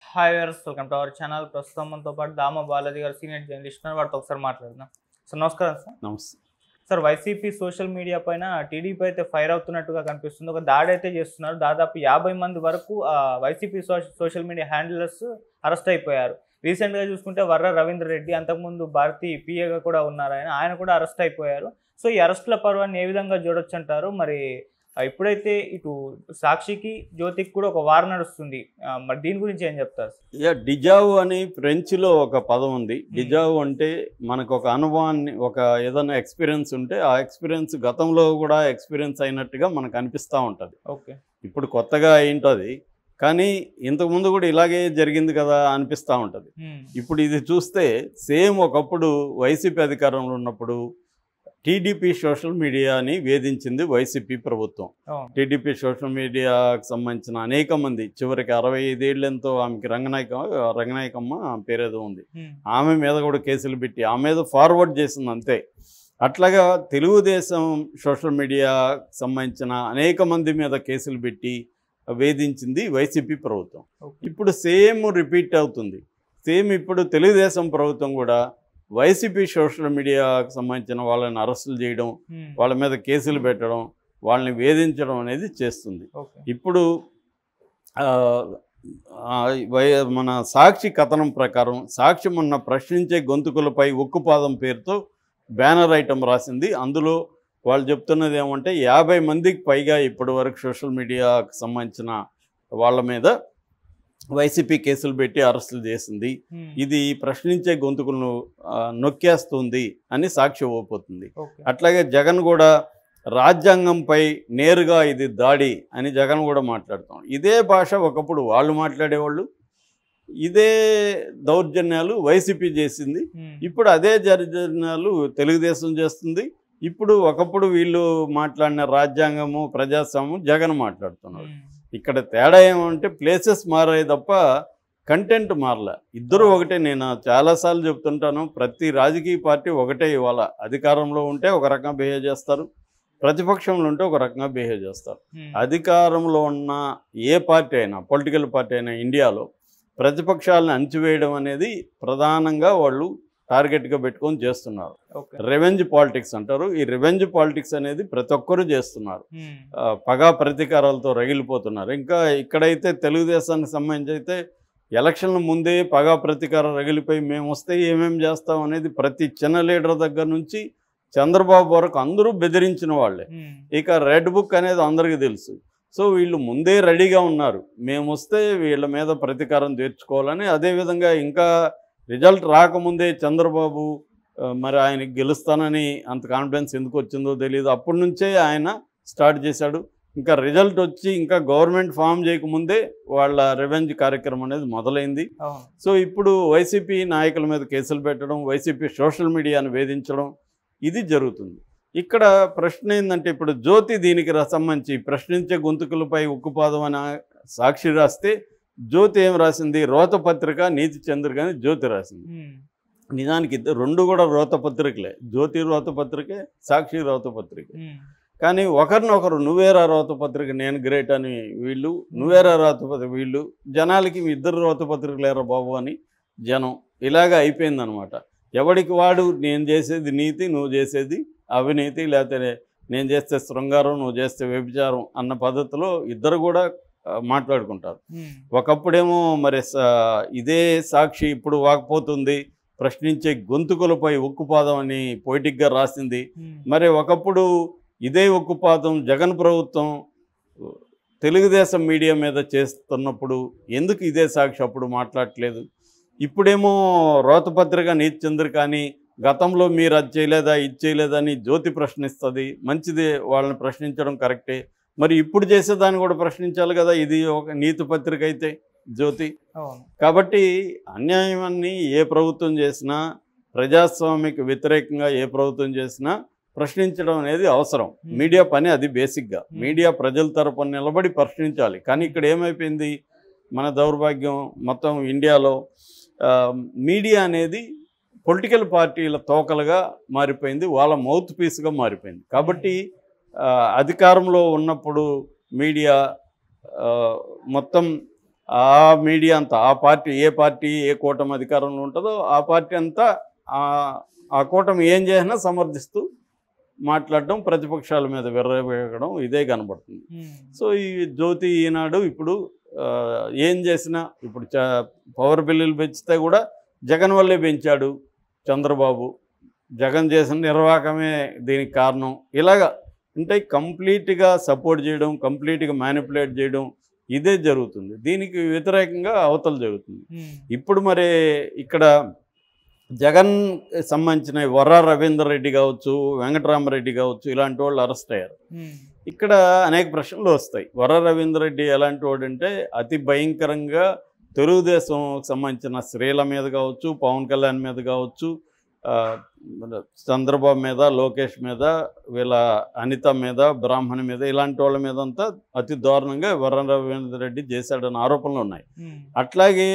Hi viewers welcome to our channel ప్రస్తుతం మనతో పాటు దామ బాలాజీ గారు సీనియర్ జర్నలిస్ట్ ఉన్నారు వారితో ఒకసారి మాట్లాడదాం సార్ నమస్కారం సార్ నమస్తే సార్ వైసీపీ సోషల్ మీడియా పైన టీడీపీ అయితే ఫైర్ అవుతున్నట్టుగా కనిపిస్తుంది ఒక దాడి అయితే చేస్తున్నారు దాదాపు యాభై మంది వరకు ఆ, YCP social media handlers arrest అయిపోయారు రీసెంట్గా చూసుకుంటే వర్ర రవీంద్ర రెడ్డి అంతకుముందు భారతీ పిఏగా కూడా ఉన్నారు ఆయన ఆయన కూడా అరెస్ట్ అయిపోయారు సో ఈ అరెస్టుల పర్వాన్ని ఏ విధంగా చూడొచ్చు అంటారు మరి ఆ, ఇప్పుడైతే ఇటు సాక్షికి జ్యోతికి కూడా ఒక వార్ నడుస్తుంది ఆ, మరి దీని గురించి ఏం చెప్తారు యా డిజావు అని ఫ్రెంచ్లో ఒక పదం ఉంది డిజావు అంటే మనకు ఒక అనుభవాన్ని ఒక ఏదైనా ఎక్స్పీరియన్స్ ఉంటే ఆ ఎక్స్పీరియన్స్ గతంలో కూడా ఎక్స్పీరియన్స్ అయినట్టుగా మనకు అనిపిస్తూ ఉంటుంది ఓకే ఇప్పుడు కొత్తగా అయింటుంది కానీ ఇంతకుముందు కూడా ఇలాగే జరిగింది కదా అనిపిస్తూ ఉంటుంది ఇప్పుడు ఇది చూస్తే సేమ్ ఒకప్పుడు వైసీపీ అధికారంలో ఉన్నప్పుడు టీడీపీ సోషల్ మీడియాని వేధించింది వైసీపీ ప్రభుత్వం అవును టీడీపీ సోషల్ మీడియాకు సంబంధించిన అనేక మంది చివరికి అరవై ఐదేళ్లతో ఆమెకి రంగనాయక రంగనాయకమ్మ ఆమె పేరేదో ఉంది ఉమ్, ఆమె మీద కూడా కేసులు పెట్టి ఆమె మీద ఫార్వర్డ్ చేసింది అంతే అట్లాగా తెలుగుదేశం సోషల్ మీడియాకు సంబంధించిన అనేక మంది మీద కేసులు పెట్టి వేధించింది వైసీపీ ప్రభుత్వం ఓకే. ఇప్పుడు సేమ్ రిపీట్ అవుతుంది సేమ్ ఇప్పుడు తెలుగుదేశం ప్రభుత్వం కూడా వైసీపీ సోషల్ మీడియాకు సంబంధించిన వాళ్ళని అరెస్టులు చేయడం ఉమ్, వాళ్ళ మీద కేసులు పెట్టడం వాళ్ళని వేధించడం అనేది చేస్తుంది ఓకే ఇప్పుడు ఆ, ఆ, వై- మన సాక్షి కథనం ప్రకారం సాక్షి మొన్న ప్రశ్నించే గొంతుకులపై ఉక్కుపాదం పేరుతో బ్యానర్ ఐటమ్ రాసింది అందులో వాళ్ళు చెప్తున్నది ఏమంటే యాభై మందికి పైగా ఇప్పటి వరకు సోషల్ మీడియాకు సంబంధించిన వాళ్ళ మీద వైసీపీ కేసులు పెట్టి అరెస్టులు చేసింది ఉమ్, ఇది ప్రశ్నించే గొంతుకులను ఆ, నొక్కేస్తుంది అని సాక్షి ఓపోతుంది ఓకే అట్లాగే జగన్ కూడా రాజ్యాంగంపై నేరుగా ఇది దాడి అని జగన్ కూడా మాట్లాడుతాం ఇదే భాష ఒకప్పుడు వాళ్ళు మాట్లాడేవాళ్ళు ఇదే దౌర్జన్యాలు వైసీపీ చేసింది ఉమ్, ఇప్పుడు అదే దౌర్జన్యాలు తెలుగుదేశం చేస్తుంది ఇప్పుడు ఒకప్పుడు వీళ్ళు మాట్లాడిన రాజ్యాంగము ప్రజాస్వామ్యం జగన్ మాట్లాడుతున్నారు ఉమ్, ఇక్కడ తేడా ఏమంటే ప్లేసెస్ మారాయి తప్ప కంటెంట్ మారలే ఇద్దరు ఒకటే నేను చాలాసార్లు చెప్తుంటాను ప్రతి రాజకీయ పార్టీ ఒకటే ఇవాళ అధికారంలో ఉంటే ఒక రకంగా బిహేవ్ చేస్తారు ప్రతిపక్షంలో ఉంటే ఒక రకంగా బిహేవ్ చేస్తారు ఉమ్, అధికారంలో ఉన్న ఏ పార్టీ అయినా పొలిటికల్ పార్టీ అయినా ఇండియాలో ప్రతిపక్షాలను అణచివేయడం అనేది ప్రధానంగా వాళ్ళు టార్గెట్గా పెట్టుకొని చేస్తున్నారు ఓకే రెవెంజ్ పాలిటిక్స్ అంటారు ఈ రెవెంజ్ పాలిటిక్స్ అనేది ప్రతి ఒక్కరూ చేస్తున్నారు ఉమ్, ఆ, పగా ప్రతీకారాలతో రగిలిపోతున్నారు ఇంకా ఇక్కడైతే తెలుగుదేశానికి సంబంధించి అయితే ఎలక్షన్ల ముందే పగా ప్రతీకారం రగిలిపోయి మేము వస్తే ఏమేం చేస్తాం అనేది ప్రతి చిన్న లీడర్ దగ్గర నుంచి చంద్రబాబు వరకు అందరూ బెదిరించిన వాళ్ళే ఉమ్, ఇక రెడ్ బుక్ అనేది అందరికీ తెలుసు సో వీళ్ళు ముందే రెడీగా ఉన్నారు మేము వస్తే వీళ్ళ మీద ప్రతీకారం తీర్చుకోవాలని అదేవిధంగా ఇంకా రిజల్ట్ రాకముందే చంద్రబాబు ఆ, మరి ఆయనకి గెలుస్తానని అంత కాన్ఫిడెన్స్ ఎందుకు వచ్చిందో తెలియదు అప్పటి నుంచే ఆయన స్టార్ట్ చేశాడు ఇంకా రిజల్ట్ వచ్చి ఇంకా గవర్నమెంట్ ఫామ్ చేయకముందే వాళ్ళ రెవెంజ్ కార్యక్రమం అనేది మొదలైంది అవును సో ఇప్పుడు వైసీపీ నాయకుల మీద కేసులు పెట్టడం వైసీపీ సోషల్ మీడియాను వేధించడం ఇది జరుగుతుంది ఇక్కడ ప్రశ్న ఏంటంటే ఇప్పుడు జ్యోతి దీనికి ర- సంబంధించి ప్రశ్నించే గొంతుకులపై ఉక్కుపాదం అని సాక్షి రాస్తే జ్యోతి ఏం రాసింది రోత పత్రిక నీతి చంద్రిక అని జ్యోతి రాసింది ఉమ్, నిజానికి ఇద్దరు- రెండు కూడా రోత పత్రికలే జ్యోతి రోత పత్రికే సాక్షి రోత పత్రిక ఉమ్, కానీ ఒకరినొకరు నువ్వేరా రోత పత్రిక నేను గ్రేట్ అని వీళ్ళు నువ్వేరా రోత పత్రిక వీళ్ళు జనాలకి మీ ఇద్దరు రోత పత్రికలేరా బాబు అని జనం ఇలాగ అయిపోయిందనమాట ఎవడికి వాడు నేను చేసేది నీతి నువ్వు చేసేది అవినీతి లేకపోతే నేను చేస్తే శృంగారం నువ్వు చేస్తే వ్యభిచారం అన్న పద్ధతిలో ఇద్దరు కూడా ఆ, మాట్లాడుకుంటారు ఉమ్, ఒకప్పుడేమో మరి స- ఇదే సాక్షి ఇప్పుడు వాకపోతుంది ప్రశ్నించే గొంతుకులపై ఉక్కుపాదం అని పొయిటిక్గా రాసింది ఉమ్, మరి ఒకప్పుడు ఇదే ఉక్కుపాతం జగన్ ప్రభుత్వం తెలుగుదేశం మీడియా మీద చేస్తున్నప్పుడు ఎందుకు ఇదే సాక్షి అప్పుడు మాట్లాడట్లేదు ఇప్పుడేమో రోతపత్రిక నీతి చంద్ర కానీ గతంలో మీరు అది చేయలేదా ఇది చేయలేదా అని జ్యోతి ప్రశ్నిస్తుంది మంచిదే వాళ్ళని ప్రశ్నించడం కరెక్టే మరి ఇప్పుడు చేసేదాన్ని కూడా ప్రశ్నించాలి కదా ఇది ఒక నీతి పత్రిక అయితే జ్యోతి అవును కాబట్టి అన్యాయాన్ని ఏ ప్రభుత్వం చేసినా ప్రజాస్వామ్యకు వ్యతిరేకంగా ఏ ప్రభుత్వం చేసినా ప్రశ్నించడం అనేది అవసరం Hmm. మీడియా పని అది బేసిక్గా Hmm. మీడియా ప్రజల తరపున నిలబడి ప్రశ్నించాలి కానీ ఇక్కడ ఏమైపోయింది మన దౌర్భాగ్యం మొత్తం ఇండియాలో ఆ, మీడియా అనేది పొలిటికల్ పార్టీల తోకలుగా మారిపోయింది వాళ్ళ మౌత్ పీస్గా మారిపోయింది కాబట్టి ఆ, అధికారంలో ఉన్నప్పుడు మీడియా ఆ, మొత్తం ఆ మీడియా అంతా ఆ పార్టీ ఏ పార్టీ ఏ కూటమి అధికారంలో ఉంటుందో ఆ పార్టీ అంతా ఆ- ఆ కూటమి ఏం చేసినా సమర్థిస్తూ మాట్లాడడం ప్రతిపక్షాల మీద విర్రవేగడం ఇదే కనబడుతుంది ఉమ్, సో ఈ జ్యోతి ఈనాడు ఇప్పుడు ఆ, ఏం చేసినా ఇప్పుడు చ- పవర్ బిల్లులు పెంచితే కూడా జగన్ వల్లే పెంచాడు చంద్రబాబు జగన్ చేసిన నిర్వాహకమే దీనికి కారణం ఇలాగా అంటే కంప్లీట్గా సపోర్ట్ చేయడం కంప్లీట్గా మ్యానిపులేట్ చేయడం ఇదే జరుగుతుంది దీనికి వ్యతిరేకంగా అవతల జరుగుతుంది ఉమ్, ఇప్పుడు మరి ఇక్కడ జగన్ సంబంధించిన వర్ర రవీందర్ రెడ్డి కావచ్చు వెంకటరామరెడ్డి కావచ్చు ఇలాంటి వాళ్ళు అరెస్ట్ అయ్యారు ఉమ్, ఇక్కడ అనేక ప్రశ్నలు వస్తాయి వర రవీందర్ రెడ్డి ఎలాంటి వాడంటే అతి భయంకరంగా తెలుగుదేశం సంబంధించిన స్త్రీల మీద కావచ్చు పవన్ కళ్యాణ్ మీద కావచ్చు ఆ, మన చంద్రబాబు మీద లోకేష్ మీద వీళ్ళ అనిత మీద బ్రాహ్మణి మీద ఇలాంటి వాళ్ళ మీద అంతా అతి దారుణంగా వర రవీందర్ రెడ్డి చేశాడన్న ఆరోపణలు ఉన్నాయి ఉమ్, అట్లాగే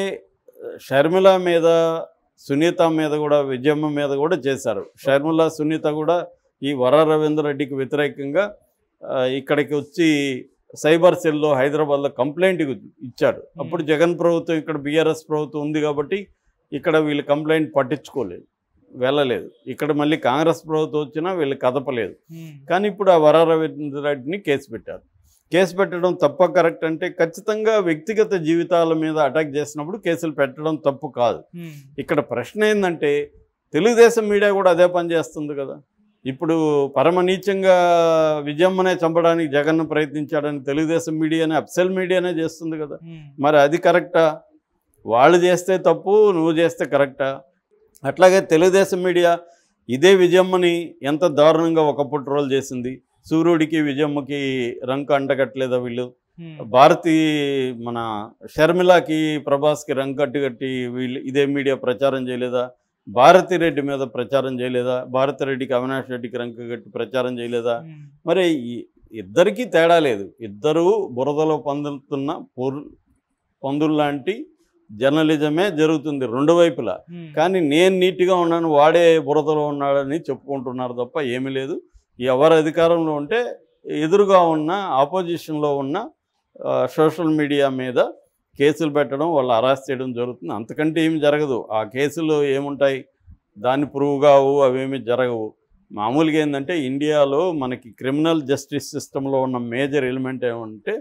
షర్మిల మీద సునీత మీద కూడా విజయమ్మ మీద కూడా చేశారు షర్మిల సునీత కూడా ఈ వర రవీంద్ర రెడ్డికి వ్యతిరేకంగా ఆ, ఇక్కడికి వచ్చి సైబర్ సెల్లో హైదరాబాద్లో కంప్లైంట్ ఇచ్చాడు అప్పుడు జగన్ ప్రభుత్వం ఇక్కడ బీఆర్ఎస్ ప్రభుత్వం ఉంది కాబట్టి ఇక్కడ వీళ్ళు కంప్లైంట్ పట్టించుకోలేదు వెళ్ళలేదు ఇక్కడ మళ్ళీ కాంగ్రెస్ ప్రభుత్వం వచ్చినా వీళ్ళు కదపలేదు ఉమ్, కానీ ఇప్పుడు ఆ వర రవీంద్ర రెడ్డిని కేసు పెట్టారు కేసు పెట్టడం తప్ప కరెక్ట్ అంటే ఖచ్చితంగా వ్యక్తిగత జీవితాల మీద అటాక్ చేసినప్పుడు కేసులు పెట్టడం తప్పు కాదు ఉమ్, ఇక్కడ ప్రశ్న ఏంటంటే తెలుగుదేశం మీడియా కూడా అదే పని చేస్తుంది కదా ఇప్పుడు పరమ నీచంగా విజయమ్మనే చంపడానికి జగన్ ప్రయత్నించాడని తెలుగుదేశం మీడియానే అప్సెల్ మీడియానే చేస్తుంది కదా ఉమ్, మరి అది కరెక్టా వాళ్ళు చేస్తే తప్పు నువ్వు చేస్తే కరెక్టా అట్లాగే తెలుగుదేశం మీడియా ఇదే విజయమ్మని ఎంత దారుణంగా ఒకప్పుడు ట్రోల్ చేసింది సూర్యుడికి విజయమ్మకి రంకు అంటగట్టలేదా వీళ్ళు ఉమ్, భారతి మన షర్మిలాకి ప్రభాస్కి రంగు కట్టి కట్టి వీళ్ళు ఇదే మీడియా ప్రచారం చేయలేదా భారతి రెడ్డి మీద ప్రచారం చేయలేదా భారతి రెడ్డికి అవినాష్ రెడ్డికి రంగు కట్టి ప్రచారం చేయలేదా ఉమ్, మరి ఈ- ఇద్దరికీ తేడా లేదు ఇద్దరూ బురదలో పొందుతున్న పొరు పొందుల్లాంటి జర్నలిజమే జరుగుతుంది రెండు వైపులా ఉమ్, కానీ నేను నీట్గా ఉన్నాను వాడే బురదలో ఉన్నాడని చెప్పుకుంటున్నారు తప్ప ఏమీ లేదు ఎవరు అధికారంలో ఉంటే ఎదురుగా ఉన్న ఆపోజిషన్లో ఉన్న ఆ, సోషల్ మీడియా మీద కేసులు పెట్టడం వాళ్ళు అరెస్ట్ చేయడం జరుగుతుంది అంతకంటే ఏమి జరగదు ఆ కేసులు ఏముంటాయి దాన్ని ప్రూవ్ కావు అవేమి జరగవు మామూలుగా ఏంటంటే ఇండియాలో మనకి క్రిమినల్ జస్టిస్ సిస్టంలో ఉన్న మేజర్ ఎలిమెంట్ ఏమంటే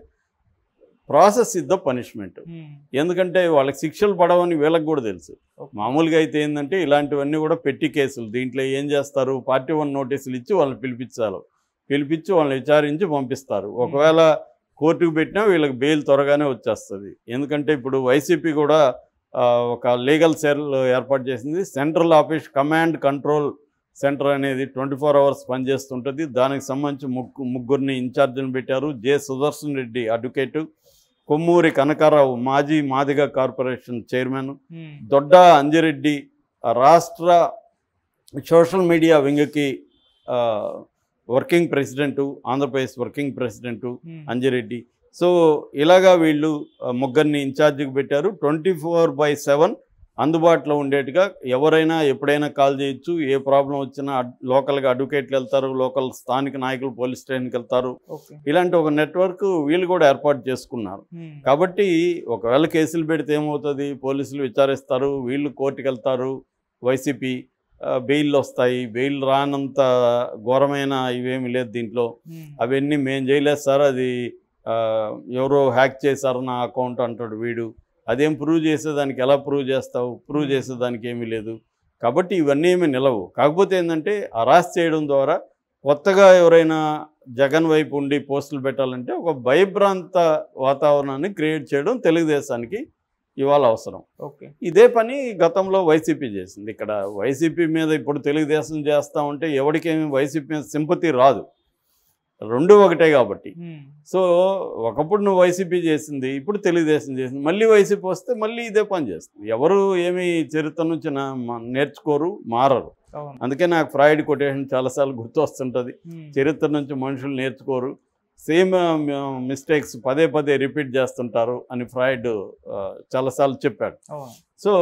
ప్రాసెస్ ఇస్ ద పనిష్మెంట్ ఉమ్, ఎందుకంటే వాళ్ళకి శిక్షలు పడవని వీళ్ళకి కూడా తెలుసు ఓకే. మామూలుగా అయితే ఏంటంటే ఇలాంటివన్నీ కూడా పెట్టి కేసులు దీంట్లో ఏం చేస్తారు పార్టీ వన్ నోటీసులు ఇచ్చి వాళ్ళని పిలిపించాలి పిలిపించి వాళ్ళని విచారించి పంపిస్తారు ఒకవేళ కోర్టుకు పెట్టినా వీళ్ళకి బెయిల్ త్వరగానే వచ్చేస్తుంది ఎందుకంటే ఇప్పుడు వైసీపీ కూడా ఆ, ఒక లీగల్ సెల్ ఏర్పాటు చేసింది central office command control centre అనేది ట్వంటీ ఫోర్ అవర్స్ పనిచేస్తుంటుంది దానికి సంబంధించి ముగ్గు ముగ్గురిని ఇన్ఛార్జిని పెట్టారు జె సుదర్శన్ రెడ్డి అడ్వకేటు కొమ్మూరి కనకారావు మాజీ మాదిగ కార్పొరేషన్ చైర్మన్ ఉమ్, దొడ్డ అంజిరెడ్డి ఆ రాష్ట్ర సోషల్ మీడియా వింగ్కి ఆ, working president Andhra Pradesh working president ఉమ్, అంజిరెడ్డి సో ఇలాగా వీళ్ళు ఆ, ముగ్గురిని ఇన్ఛార్జికి పెట్టారు ట్వంటీ ఫోర్ బై సెవెన్ అందుబాటులో ఉండేట్టుగా ఎవరైనా ఎప్పుడైనా కాల్ చేయొచ్చు ఏ ప్రాబ్లం వచ్చినా అడ్- లోకల్గా అడ్వకేట్లు వెళ్తారు లోకల్ స్థానిక నాయకులు పోలీస్ స్టేషన్కి వెళ్తారు ఓకే ఇలాంటి ఒక నెట్వర్క్ వీళ్ళు కూడా ఏర్పాటు చేసుకున్నారు ఉమ్, కాబట్టి ఒకవేళ కేసులు పెడితే ఏమవుతుంది పోలీసులు విచారిస్తారు వీళ్ళు కోర్టుకు వెళ్తారు వైసీపీ ఆ, బెయిల్ వస్తాయి బెయిల్ రానంత ఘోరమైన ఇవేమి లేదు దీంట్లో ఉమ్, అవన్నీ మేము చేయలేదు సార్ అది ఆ, ఎవరో హ్యాక్ చేశారు నా అకౌంట్ అంటాడు వీడు అదేం ప్రూవ్ చేసేదానికి ఎలా ప్రూవ్ చేస్తావు ప్రూవ్ చేసేదానికి ఏమీ లేదు కాబట్టి ఇవన్నీ ఏమీ నిలవు కాకపోతే ఏంటంటే అరాస్ చేయడం ద్వారా కొత్తగా ఎవరైనా జగన్ వైపు ఉండి పోస్టులు పెట్టాలంటే ఒక భయభ్రాంత వాతావరణాన్ని క్రియేట్ చేయడం తెలుగుదేశానికి ఇవాళ అవసరం ఓకే ఇదే పని గతంలో వైసీపీ చేసింది ఇక్కడ వైసీపీ మీద ఇప్పుడు తెలుగుదేశం చేస్తూ ఉంటే ఎవరికేమి వైసీపీ మీద సింపతి రాదు రెండు ఒకటే కాబట్టి ఉమ్, సో ఒకప్పుడు నువ్వు వైసీపీ చేసింది ఇప్పుడు తెలుగుదేశం చేసింది మళ్ళీ వైసీపీ వస్తే మళ్ళీ ఇదే పని చేస్తుంది ఎవరు ఏమి చరిత్ర నుంచి నా- మ- నేర్చుకోరు మారరు అవును అందుకే నాకు ఫ్రాయిడ్ కొటేషన్ చాలాసార్లు గుర్తు వస్తుంటుంది ఉమ్, చరిత్ర నుంచి మనుషులు నేర్చుకోరు సేమ్ మిస్టేక్స్ పదే పదే రిపీట్ చేస్తుంటారు అని ఫ్రాయిడ్ ఆ, చాలాసార్లు చెప్పాడు అవును సో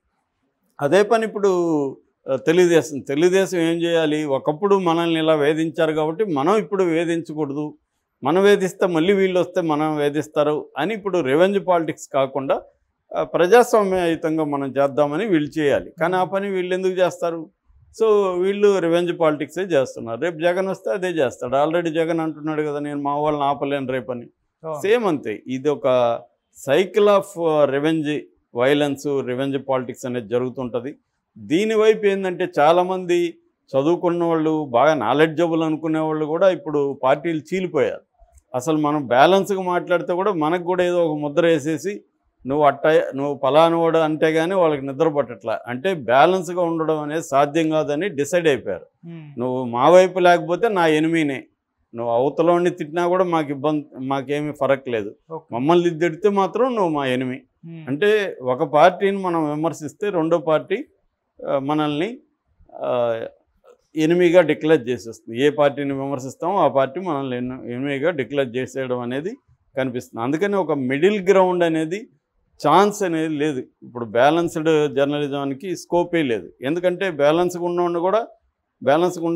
అదే పని ఇప్పుడు ఆ, తెలుగుదేశం తెలుగుదేశం ఏం చేయాలి ఒకప్పుడు మనల్ని ఇలా వేధించారు కాబట్టి మనం ఇప్పుడు వేధించకూడదు మనం వేధిస్తే మళ్ళీ వీళ్ళు వస్తే మనం వేధిస్తారు అని ఇప్పుడు రెవెన్యూ పాలిటిక్స్ కాకుండా ఆ, ప్రజాస్వామ్యయుతంగా మనం చేద్దామని వీళ్ళు చేయాలి కానీ ఆ పని వీళ్ళు ఎందుకు చేస్తారు సో వీళ్ళు రివెంజ్ పాలిటిక్సే చేస్తున్నారు రేపు జగన్ వస్తే అదే చేస్తాడు ఆల్రెడీ జగన్ అంటున్నాడు కదా నేను మా వాళ్ళని ఆపలేను రేపని అవును. సేమ్ అంతే ఇది ఒక cycle of revenge violence revenge politics అనేది జరుగుతుంటుంది దీని వైపు ఏంటంటే చాలామంది చదువుకున్న వాళ్ళు బాగా నాలెడ్జబుల్ అనుకునే వాళ్ళు కూడా ఇప్పుడు పార్టీలు చీలిపోయారు అసలు మనం బ్యాలెన్స్గా మాట్లాడితే కూడా మనకు కూడా ఏదో ఒక ముద్ర వేసేసి నువ్వు అట్ట నువ్వు పలానవాడు అంటే కానీ వాళ్ళకి నిద్ర పట్టట్లా అంటే బ్యాలెన్స్గా ఉండడం అనేది సాధ్యం కాదని డిసైడ్ అయిపోయారు ఉమ్. నువ్వు మా వైపు లేకపోతే నా ఎనిమినే నువ్వు అవతలని తిట్టినా కూడా మాకు ఇబ్బంది మాకేమీ ఫరక్ లేదు ఓకే. మమ్మల్ని తిడితే మాత్రం నువ్వు మా ఎనిమి ఉమ్. అంటే ఒక పార్టీని మనం విమర్శిస్తే రెండో పార్టీ ఆ, మనల్ని ఆ, ఎనిమిగా డిక్లేర్ చేసేస్తుంది ఏ పార్టీని విమర్శిస్తామో ఆ పార్టీ మనల్ని ఎన్- ఎనిమిగా డిక్లేర్ చేసేయడం అనేది కనిపిస్తుంది అందుకని ఒక మిడిల్ గ్రౌండ్ అనేది ఛాన్స్ అనేది లేదు ఇప్పుడు బ్యాలెన్స్డ్ జర్నలిజానికి స్కోపే లేదు ఎందుకంటే బ్యాలెన్స్గా ఉన్నవాడిని కూడా బ్యాలెన్స్గా